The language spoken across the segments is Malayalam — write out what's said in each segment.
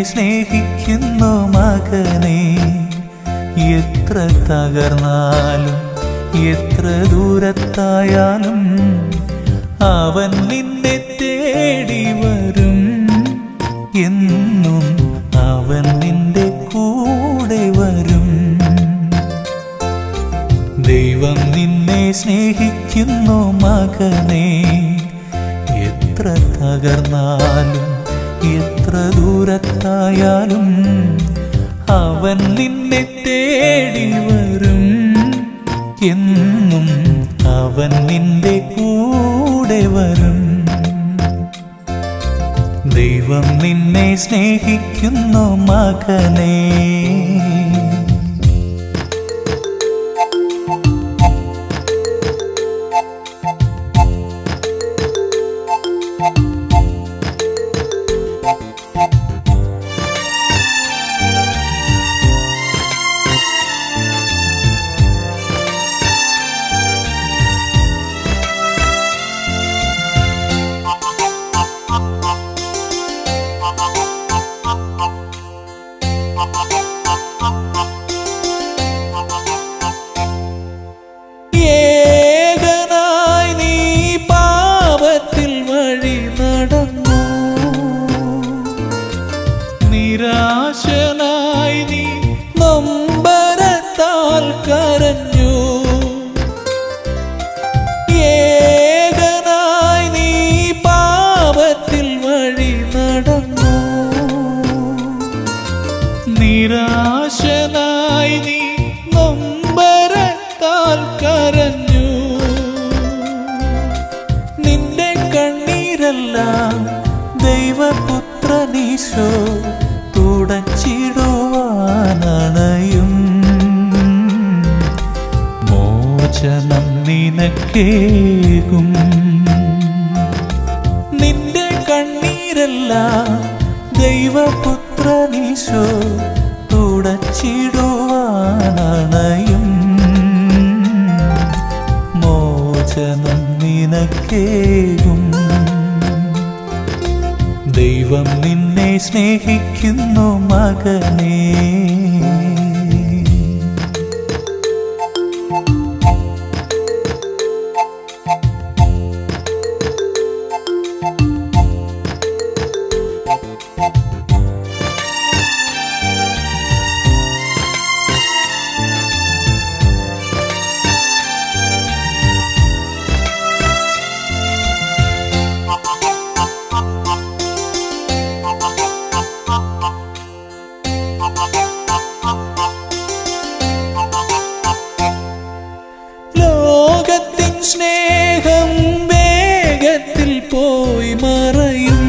സ്നേഹിക്കുന്നു മകനെ എത്ര തകർന്നാലും എത്ര ദൂരത്തായാലും അവൻ നിന്നെ തേടി വരും എന്നും അവൻ നിന്റെ കൂടെ വരും ദൈവം നിന്നെ സ്നേഹിക്കുന്നു മകനെ എത്ര തകർന്നാലും എത്ര ദൂരത്തായാലും അവൻ നിന്നെ തേടി വരും എന്നും അവൻ നിന്റെ കൂടെ വരും ദൈവം നിന്നെ സ്നേഹിക്കുന്നു മകനേ ഏകനായി നീ പാപത്തിൽ വഴി നടന്നു നിരാശനായി നീ നൊമ്പരത്താൽ കരഞ്ഞു ഏകനായി നീ പാപത്തിൽ വഴി നടന്നു നിരാശനായി നീ നൊമ്പരത്താൽ കരഞ്ഞു നിന്റെ കണ്ണീരെല്ലാം ദൈവപുത്രനീശോ തുടച്ചിടുവാനണയും മോചനം നിനക്കേകും നിന്റെ കണ്ണീരെല്ലാം ദൈവപുത്രനീശോ തുടച്ചിടുവാനണയും മോചനം നിനക്കേകും ദൈവം നിന്നെ സ്നേഹിക്കുന്നു മകനേ ലോകത്തിൻ സ്നേഹം വേഗത്തിൽ പോയി മറയും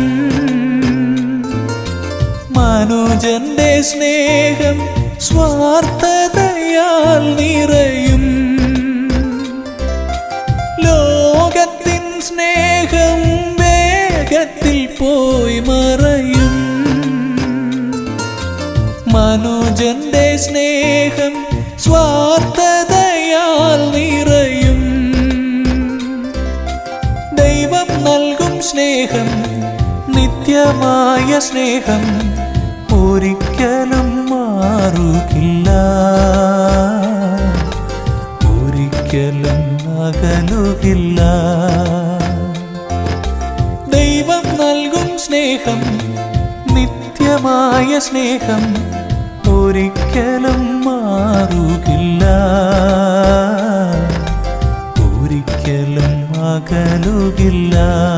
മനുജന്റെ സ്നേഹം സ്വാർത്ഥതയാൽ നിറയും ലോകത്തിൻ സ്നേഹം വേഗത്തിൽ പോയി മറയും മനുജന്റെ സ്നേഹം സ്വാർത്ഥതയാൽ നിറയും ദൈവം നൽകും സ്നേഹം നിത്യമായ സ്നേഹം ഒരിക്കലും മാറുകില്ല ഒരിക്കലും അകലുകില്ല ദൈവം നൽകും സ്നേഹം നിത്യമായ സ്നേഹം ഒരിക്കലും മാറുകില്ല ഒരിക്കലും അകലുകില്ല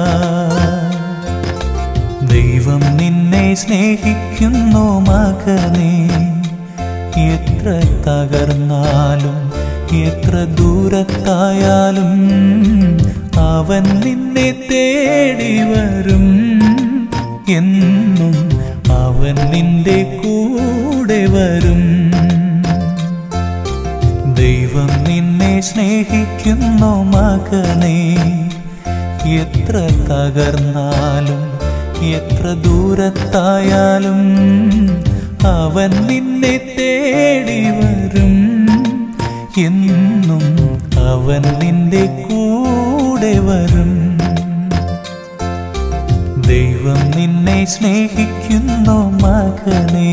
ദൈവം നിന്നെ സ്നേഹിക്കുന്നു മകനെ എത്ര തകർന്നാലും എത്ര ദൂരത്തായാലും അവൻ നിന്നെ തേടി വരും എന്നും അവൻ നിന്റെ കൂടെ വരും ദൈവം നിന്നെ സ്നേഹിക്കുന്നു മകനെ എത്ര തകർന്നാലും എത്ര ദൂരത്തായാലും അവൻ നിന്നെ തേടി വരും എന്നും അവൻ നിന്റെ കൂടെ വരും ദൈവം നിന്നെ സ്നേഹിക്കുന്നു മകനേ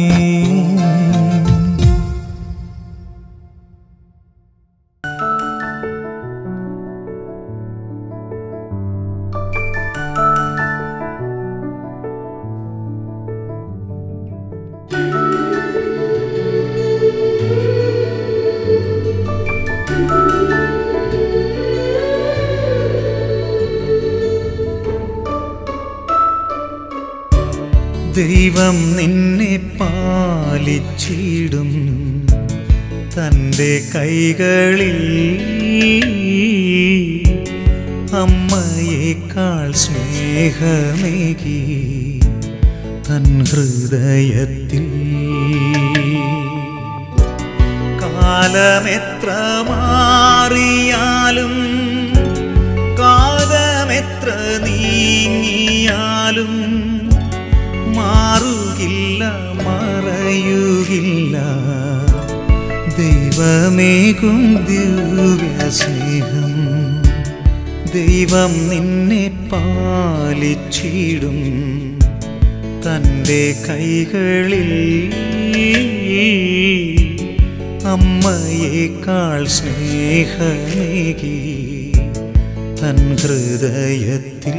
ദൈവം നിന്നെ പാലിച്ചിടും തൻ്റെ കൈകളിൽ അമ്മയേക്കാൾ സ്നേഹമേകി തൻ ഹൃദയത്തിൽ കാലമെത്ര മാറിയാലും കാലമെത്ര നീങ്ങിയാലും മാറുകില്ല മറയുകില്ല ദൈവമേകും ദിവ്യ സ്നേഹം ദൈവം നിന്നെ പാലിച്ചിടും തൻ്റെ കൈകളിൽ അമ്മയേക്കാൾ സ്നേഹമേകി തൻ ഹൃദയത്തിൽ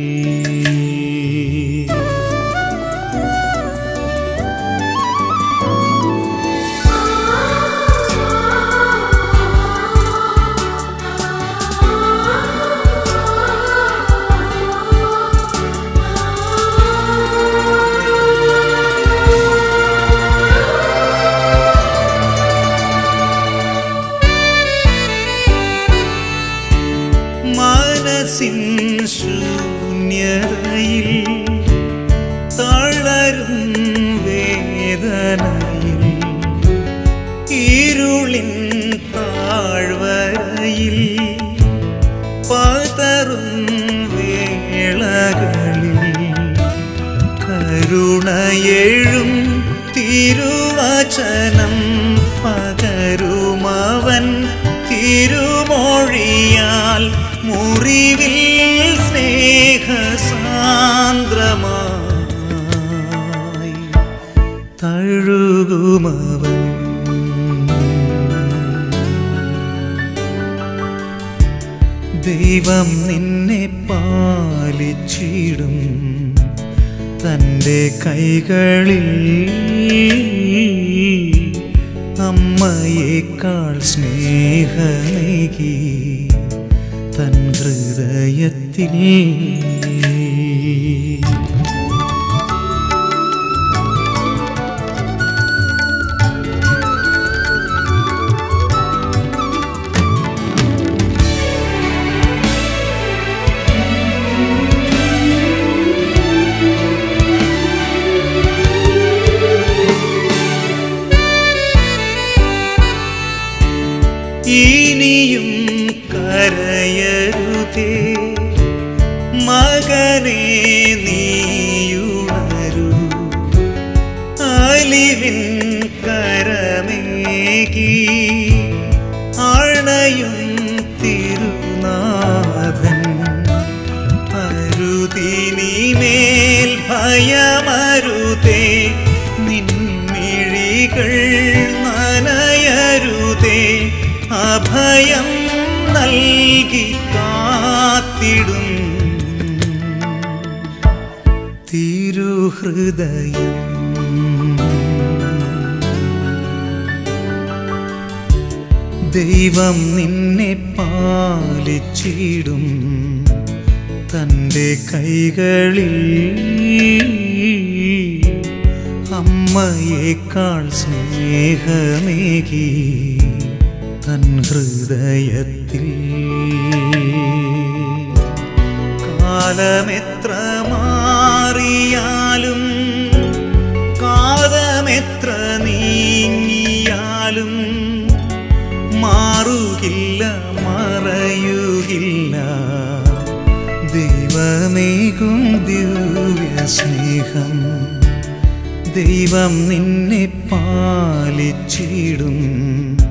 മനസ്സിൻ ശൂന്യതയിൽ തളരും വേദനയിൽ ഇരുളിൻ താഴ്വരയിൽ പതറും വേളകളിൽ കരുണയെഴും തിരുവചനം പകരുമവൻ തിരുമൊഴിയാൽ മുറിവിൽ സ്നേഹസാന്ദ്രമായി തഴുകുമവൻ ദൈവം നിന്നെ പാലിച്ചിടും തൻ്റെ കൈകളിൽ അമ്മയേക്കാൾ സ്നേഹമേകി തൻ ഹൃദയത്തിൽ ഇനിയും കരയരുതേ മകനെ നീയുണരൂ അലിവിൻ കരമേകി അണയും തിരുനാഥൻ അരുതിനിമേൽ ഭയമരുതേ നിൻമിഴികൾ നനയരുതേ അഭയം നൽകി കാത്തിടും തിരുഹൃദയം ദൈവം നിന്നെ പാലിച്ചിടും തൻ്റെ കൈകളിൽ അമ്മയേക്കാൾ സ്നേഹമേകി തൻ ഹൃദയത്തിൽ കാലമെത്ര മാറിയാലും കാലമെത്ര നീങ്ങിയാലും മാറുകില്ല മറയുകില്ല ദൈവമേകും ദിവ്യ സ്നേഹം ദൈവം നിന്നെ പാലിച്ചിടും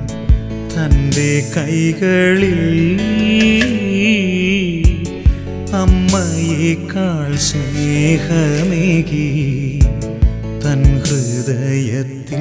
തൻ്റെ കൈകളിൽ അമ്മയേക്കാൾ സ്നേഹമേകി തൻ ഹൃദയത്തിൽ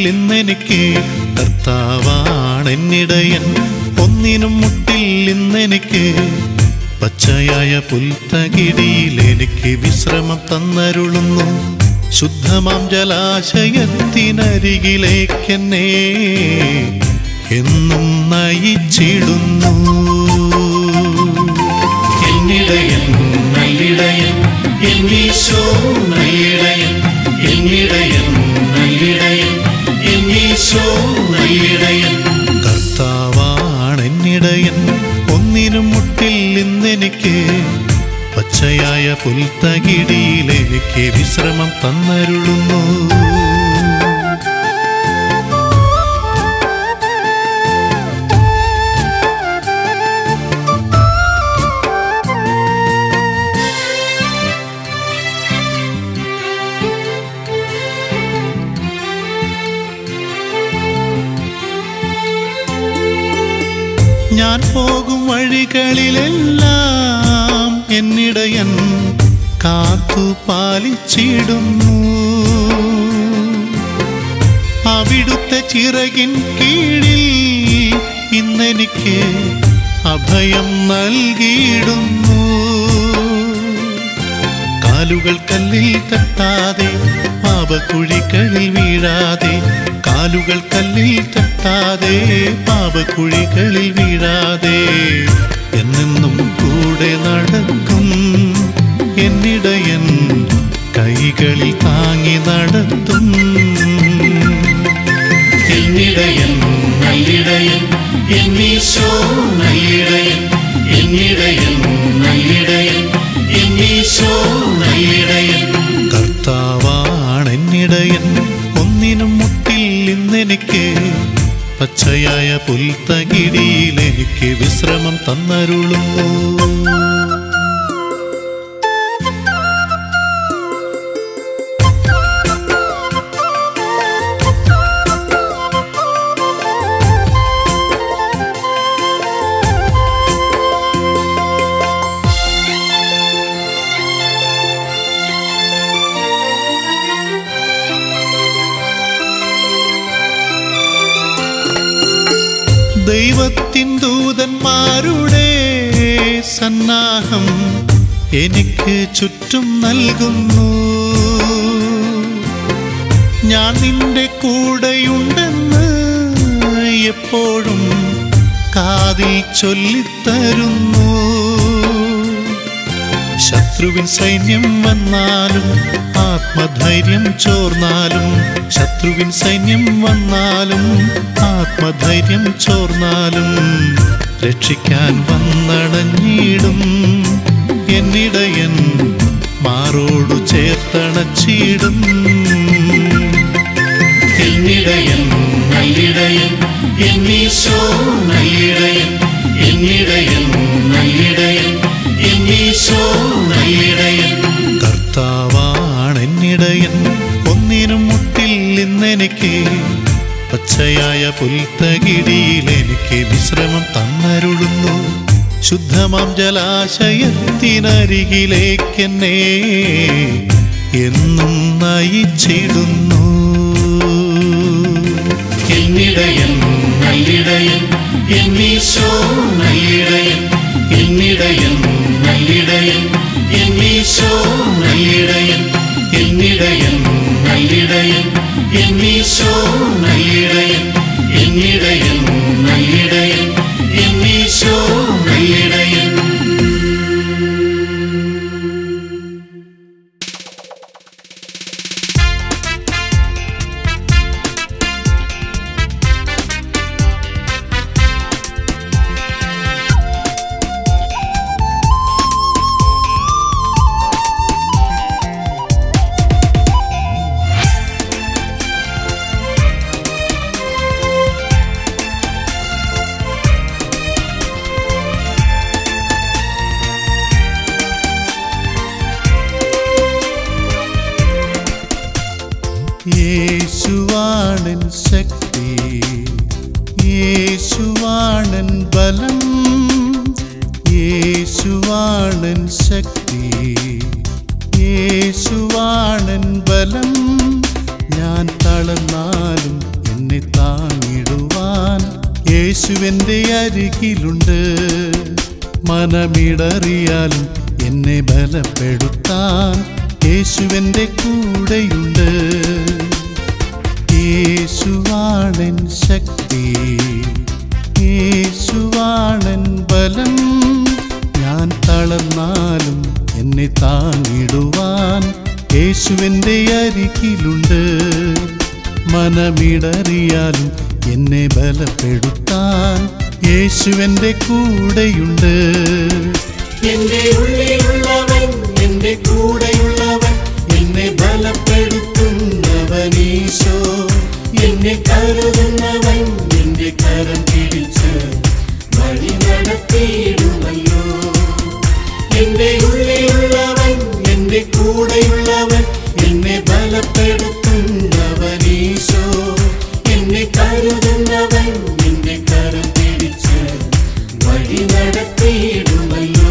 ഇന്നെനിക്ക് കർത്താവാണെന്നിടയൻ ഒന്നിനും മുട്ടിൽ ഇന്നെനിക്ക് പച്ചയായ പുൽത്തകിടിയിൽ എനിക്ക് വിശ്രമം തന്നരുളുന്നു ശുദ്ധമാം ജലാശയത്തിനരികിലേക്കെന്നെ എന്നും നയിച്ചിടുന്നു എന്നിടയൻ നല്ലിടയൻ എന്നീശോ നല്ലിടയൻ എന്നിടയൻ നല്ലിടയൻ എന്നീശോ നല്ലിടയൻ കർത്താവാണെന്നിടയൻ ഒന്നിനും മുട്ടിൽ ഇന്നെനിക്ക് പച്ചയായ പുൽത്തകിടിയിൽ എനിക്ക് വിശ്രമം തന്നരുളുന്നു ഞാൻ പോകും വഴികളിലെല്ലാം എന്നിടയൻ കാത്തു പാലിച്ചിടുന്നു അവിടുത്തെ ചിറകിൻ കീഴിൽ ഇന്നെനിക്ക് അഭയം നൽകിയിടുന്നു കാലുകൾ കല്ലിൽ തട്ടാതെ പാപക്കുഴികളിൽ വീഴാതെ കാലുകൾ കല്ലിൽ തട്ടാതെ പാപക്കുഴികളിൽ വീഴാതെ എന്നെന്നും കൂടെ നടക്കും എന്നിടയൻ കൈകളിൽ താങ്ങി നടത്തും എന്നിടയൻ നല്ലിടയൻ എന്നീശോ നല്ലിടയൻ എന്നിടയൻ നല്ലിടയൻ എന്നീശോ നല്ലിടയൻ കർത്താവാണെന്നിടയൻ ഒന്നിനും മുട്ടിൽ ഇന്നെനിക്ക് പച്ചയായ പുൽത്തകിടിയിൽ എനിക്ക് വിശ്രമം തന്നരുളുന്നു ദൈവത്തിൻ ദൂതന്മാരുടെ സന്നാഹം എനിക്ക് ചുറ്റും നൽകുന്നു ഞാൻ നിന്റെ കൂടെയുണ്ടെന്ന് എപ്പോഴും കാതിൽ ചൊല്ലിത്തരുന്നു ശത്രുവിൻ സൈന്യം വന്നാലും ആത്മധൈര്യം ചോർന്നാലും ശത്രുവിൻ സൈന്യം വന്നാലും ആത്മധൈര്യം ചോർന്നാലും രക്ഷിക്കാൻ വന്നടഞ്ഞിടും എന്നിടയൻ മാറോടു ചേർത്തണച്ചിടും എന്നിടയൻ നല്ലിടയൻ എന്നീശോ നല്ലിടയൻ എന്നിടയൻ നല്ലിടയൻ എന്നീശോ നല്ലിടയൻ കർത്താവാണെന്നിടയൻ ഒന്നിനും മുട്ടിൽ ഇന്നെനിക്ക് പച്ചയായ പുൽത്തകിടിയിൽ എനിക്ക് വിശ്രമം തന്നരുളുന്നു ശുദ്ധമാം ജലാശയത്തിനരികിലേക്കെന്നെ എന്നും നയിച്ചിടുന്നു എന്നിടയൻ നല്ലിടയൻ എന്നീശോ നല്ലിടയൻ എന്നിടയൻ നല്ലിടയൻ എന്നീശോ നല്ലിടയൻ എന്നിടയൻ നല്ലിടയൻ എന്നീശോ നല്ലിടയൻ എന്നിടയൻ നല്ലിടയൻ എന്നീശോ നല്ലിടയൻ യേശുവാണൻ ശക്തി യേശുവാണൻ ബലം യേശുവാണൻ ശക്തി യേശുവാണൻ ബലം ഞാൻ തളർന്നാലും താങ്ങിടുവാൻ യേശുവിൻ്റെ അരികിലുണ്ട് മനമിടറിയാലും എന്നെ ബലപ്പെടുത്താൻ യേശുവിൻ്റെ കൂടെയുണ്ട് യേശുവാണൻ ശക്തി യേശുവാണൻ ബലം ഞാൻ തളർന്നാലും എന്നെ താങ്ങിടുവാൻ യേശുവിൻ്റെ അരികിലുണ്ട് മനമിടറിയാലും എന്നെ ബലപ്പെടുത്താൻ യേശുവിൻ്റെ കൂടെയുണ്ട് എന്റെ ഉള്ളിലുള്ളവൻ എന്റെ കൂടെയുള്ളവൻ എന്നെ ബലപ്പെടുത്തുന്നവൻ ഈശോ എന്നെ കരുതുന്നവൻ എന്റെ കരം പിടിച്ച് വഴി നടത്തിയിടുമല്ലോ എന്റെ ഉള്ളിലുള്ളവൻ എന്റെ കൂടെയുള്ളവൻ എന്നെ ബലപ്പെടുത്തുന്നവൻ ഈശോ എന്നെ കരുതുന്നവൻ എന്റെ കരം പിടിച്ച് വഴി നടത്തിയിടുമല്ലോ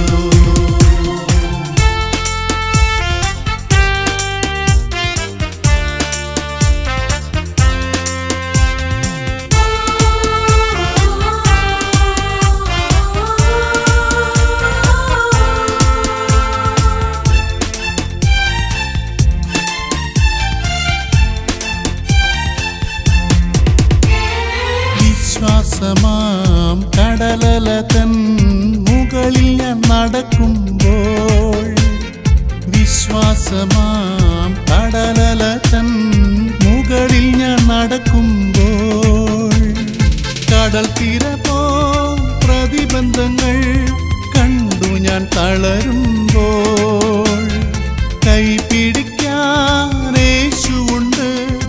വിശ്വാസമാം കടലല തൻ മുകളിൽ ഞാൻ നടക്കുമ്പോൾ വിശ്വാസമാം കടലല തൻ മുകളിൽ ഞാൻ നടക്കുമ്പോൾ കടൽ തീര പോ പ്രതിബന്ധങ്ങൾ കണ്ടു ഞാൻ തളരുമ്പോൾ കൈ പിടിക്കാൻ യേശുവുണ്ട്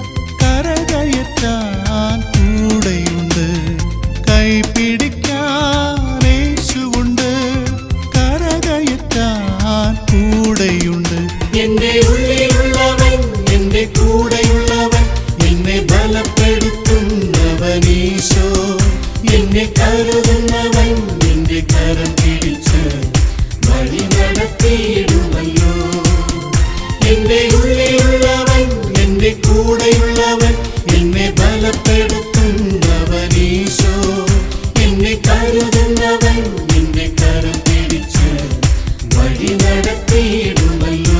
കരകയറ്റാൻ കൂടെയുണ്ട് കൈ പിടിക്കാൻ യേശുവുണ്ട് കരകയറ്റാൻ കൂടെയുണ്ട് എന്റെ ഉള്ളിലുള്ളവൻ എന്റെ കൂടെയുള്ളവൻ എന്നെ ബലപ്പെടുത്തുന്നവൻ ഈശോ എന്നെ കരുതുന്നവൻ എന്റെ കരം പിടിച്ച് വഴി നടത്തിയിടുമല്ലോ എന്റെ ഉള്ളിലുള്ളവൻ എന്റെ കൂടെയുള്ളവൻ എന്നെ ബലപ്പെടുത്തുന്നവൻ ഈശോ എന്നെ കരുതുന്നവൻ എന്റെ കരം പിടിച്ച് വഴി നടത്തിയിടുമല്ലോ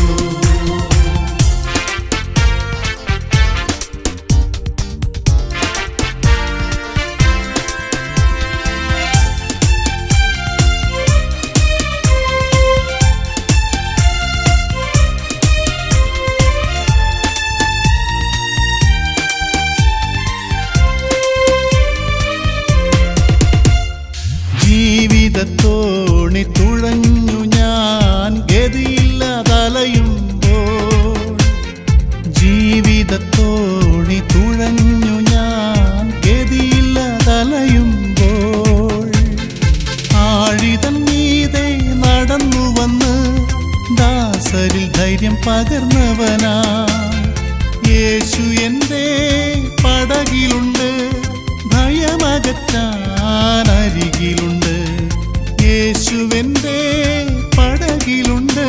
ജീവിതത്തോണി തുഴഞ്ഞു ഞാൻ ഗതിയില്ലാതലയുമ്പോൾ ജീവിതത്തോണി തുഴഞ്ഞു ഞാൻ ഗതിയില്ലാതലയുമ്പോൾ ആഴിതൻ മീതെ നടന്നു വന്ന് ദാസരിൽ ധൈര്യം പകർന്നവനാ യേശു എൻ്റെ പടകിലുണ്ട് ഭയമകറ്റാൻ അരികിലുണ്ട് യേശുവെൻ്റെ പടകിലുണ്ട്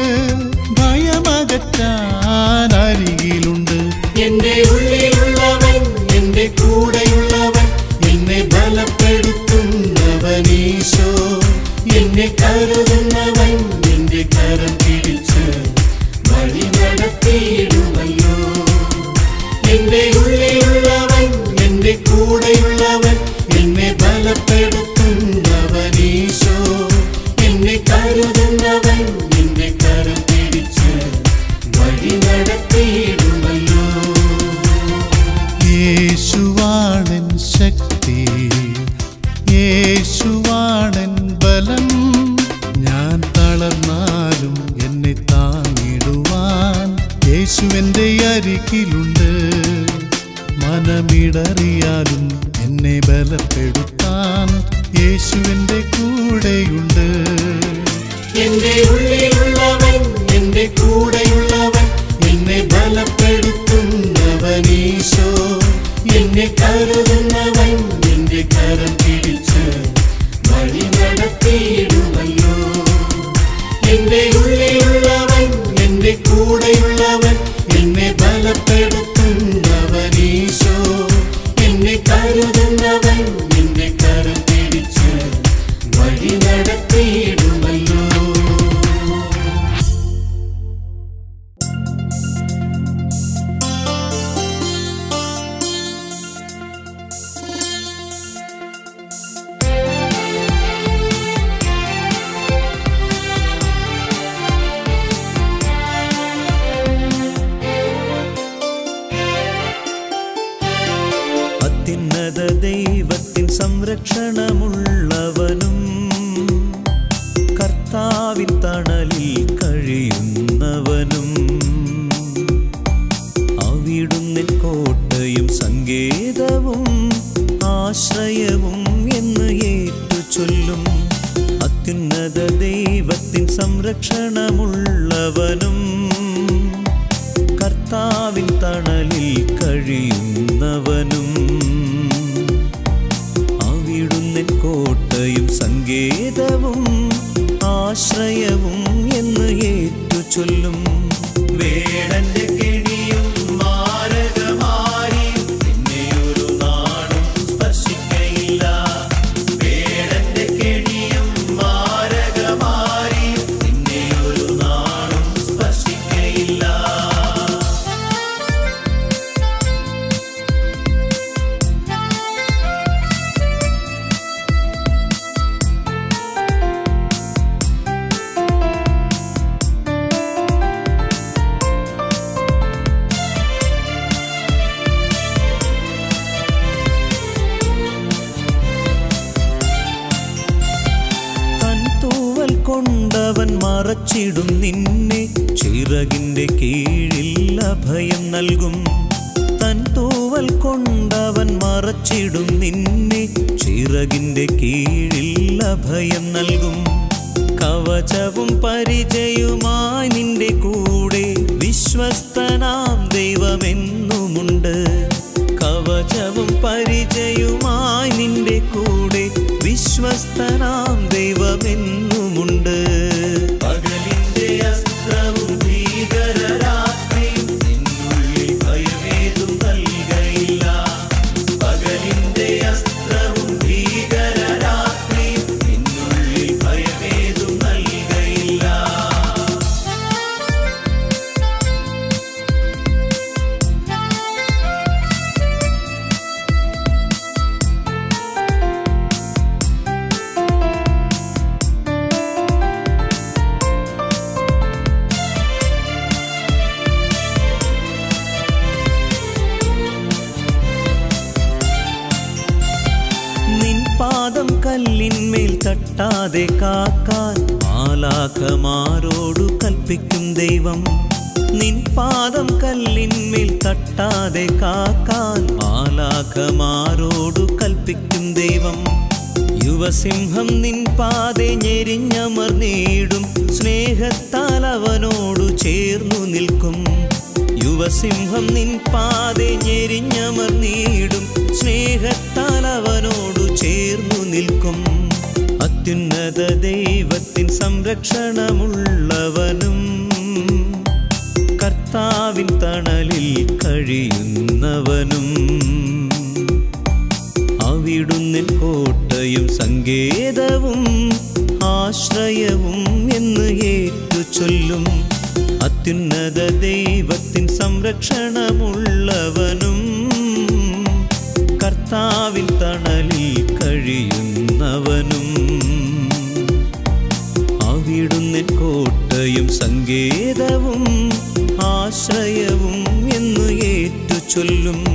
ഭയമകറ്റാൻ അരികിലുണ്ട് എന്റെ ഉള്ളിലുള്ളവൻ എന്റെ കൂടെയുള്ളവൻ എന്നെ ബലപ്പെടുത്തുന്നവൻ ഈശോ എന്നെ കരുതുന്നവൻ എന്റെ കരം പിടിച്ച് വഴി നടത്തിയിടുമല്ലോ എന്റെ ഉള്ളിലുള്ളവൻ എന്റെ കൂടെയുള്ളവൻ എന്നെ ബലപ്പെടുത്തുന്നവൻ ഈശോ എന്നെ കരുതുന്നവൻ എന്റെ കരം പിടിച്ച് വഴി നടത്തിയിടുമല്ലോ യേശുവാണൻ ശക്തി യേശുവാണൻ ബലം ഞാൻ തളർന്നാലും എന്നെ താങ്ങിടുവാൻ യേശുവിൻ്റെ അരികിലുണ്ട് മനമിടറിയാലും എന്നെ ബലപ്പെടുത്താൻ യേശുവിൻ്റെ കൂടെയുണ്ട് എന്റെ ഉള്ളിലുള്ളവൻ എന്റെ കൂടെയുള്ളവൻ എന്നെ ബലപ്പെടുത്തുന്നവൻ ഈശോ എന്നെ കരുതുന്നവൻ എന്റെ കരം പിടിച്ച് വഴി നടത്തിയിടുമല്ലോ എന്റെ ഉള്ളിലുള്ളവൻ എന്റെ കൂടെയുള്ളവൻ എന്നെ ബലപ്പെടുത്തുന്നവൻ ഈശോ എന്നെ അത്യുന്നത ദൈവത്തിൻ സംരക്ഷണമുള്ളവനും കർത്താവിൻ തണലിൽ കഴിയുന്നവനും അവിടുന്നിൻ കോട്ടയും സങ്കേതവും ആശ്രയവും എന്ന് ഏറ്റു ചൊല്ലും അത്യുന്നത ദൈവത്തിൻ സംരക്ഷണമുള്ളവനും കർത്താവിൻ തണലിൽ കഴിയുന്നവനും അവിടുന്നിൻ കോട്ടയും സങ്കേതവും ആശ്രയവും എന്ന് ഏറ്റു ചൊല്ലും വേടന്റെ കെണിയും മാരകമാരിയും നിന്നെയൊരു നാളും സ്പർശിക്കയില്ല വേടന്റെ കെണിയും മാരകമാരിയും നിന്നെയൊരു നാളും സ്പർശിക്കയില്ല തൻ തൂവൽ കൊണ്ടവൻ മറച്ചിടും നിന്നെ ചിറകിന്റെ കീഴിൽ അഭയം നൽകും തൻ തൂവൽ കൊണ്ടവൻ മറച്ചിടും നിന്നെ ചിറകിന്റെ കീഴിൽ അഭയം നൽകും കവചവും പരിചയവുമായി നിന്റെ കൂടെ വിശ്വസ്തനാം ദൈവമെന്നുമുണ്ട് കവചവും പരിചയവുമായി നിന്റെ കൂടെ വിശ്വസ്തനാം ദൈവമെന്നുമുണ്ട് പകലിന്റെ അസ്ത്രവും ഭീകരരാത്രിയും നിന്നുള്ളിൽ ഭയമേതും നൽകയില്ല പകലിന്റെ അസ്ത്രവും ഭീകരരാത്രിയും നിന്നുള്ളിൽ ഭയമേതും നൽകയില്ല നിൻ പാദം കല്ലിന്മേൽ തട്ടാതെ കാക്കാൻ മാലാഖമാരോടു കൽപ്പിക്കും ദൈവം നിൻ പാദം കല്ലിന്മേൽ തട്ടാതെ കാക്കാൻ മാലാഖമാരോടു കൽപ്പിക്കും ദൈവം യുവസിംഹം നിൻ പാതെ ഞെരിഞ്ഞമർന്നീടും സ്നേഹത്താൽ അവനോടു ചേർന്നു നിൽക്കും യുവസിംഹം നിൻ പാതെ ഞെരിഞ്ഞമർന്നീടും സ്നേഹത്താൽ അവനോടു ചേർന്നു നിൽക്കും അത്യുന്നത ദൈവത്തിൻ സംരക്ഷണമുള്ളവനും കർത്താവിൻ തണലിൽ കഴിയുന്നവനും അവിടുന്നിൻ കോട്ടയും സങ്കേതവും ആശ്രയവും എന്ന് ഏറ്റു ചൊല്ലും അത്യുന്നത ദൈവത്തിൻ സംരക്ഷണമുള്ളവനും കർത്താവിൻ തണലിൽ കഴിയുന്നവനും അവിടുന്നിൻ കോട്ടയും സങ്കേതവും ആശ്രയവും എന്ന് ഏറ്റു ചൊല്ലും